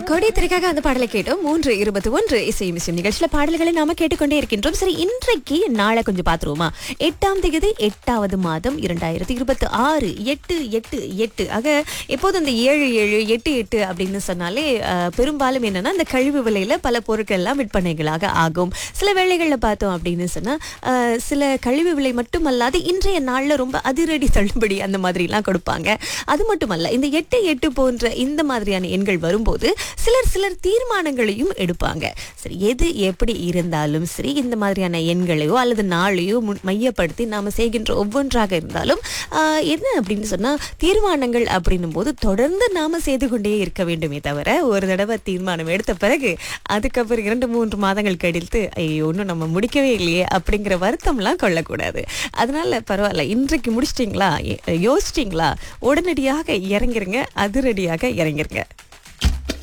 கொடி திரைக்காக அந்த பாடலை கேட்டோம் மூன்று இருபத்தி ஒன்று இசை மிசியம் நிகழ்ச்சியில பாடல்களை நாம கேட்டுக்கொண்டே இருக்கின்றோம் சரி இன்றைக்கு நாளை கொஞ்சம் பாத்துருவோமா எட்டாம் தேதி எட்டாவது மாதம் இரண்டாயிரத்தி இருபத்தி ஆறு எட்டு எட்டு எட்டு ஆக எப்போதும் இந்த ஏழு ஏழு எட்டு எட்டு அப்படின்னு சொன்னாலே அஹ், பெரும்பாலும் என்னன்னா இந்த கழிவு விலையில பல பொருட்கள் எல்லாம் விற்பனைகளாக ஆகும் சில வேளைகள்ல பார்த்தோம் அப்படின்னு சொன்னா அஹ், சில கழிவு விலை மட்டுமல்லாது இன்றைய நாள்ல ரொம்ப அதிரடி தள்ளுபடி அந்த மாதிரி எல்லாம் கொடுப்பாங்க அது மட்டுமல்ல இந்த எட்டு எட்டு போன்ற இந்த மாதிரியான எண்கள் வரும்போது சிலர் சிலர் தீர்மானங்களையும் எடுப்பாங்க சரி எது எப்படி இருந்தாலும் சரி இந்த மாதிரியான எண்களையோ அல்லது நாளையோ முன்- மையப்படுத்தி நாம செய்கின்ற ஒவ்வொன்றாக இருந்தாலும் ஆஹ், என்ன அப்படின்னு சொன்னா தீர்மானங்கள் அப்படின்னும் போது தொடர்ந்து நாம செய்து கொண்டே இருக்க வேண்டுமே தவிர ஒரு தடவை தீர்மானம் எடுத்த பிறகு அதுக்கப்புறம் இரண்டு மூன்று மாதங்கள் கழித்து ஐயோ ஒன்றும் நம்ம முடிக்கவே இல்லையே அப்படிங்கிற வருத்தம்லாம் கொள்ளக்கூடாது அதனால பரவாயில்ல இன்றைக்கு முடிச்சிட்டிங்களா யோசிச்சிட்டிங்களா உடனடியாக இறங்கிருங்க அதிரடியாக இறங்கிருங்க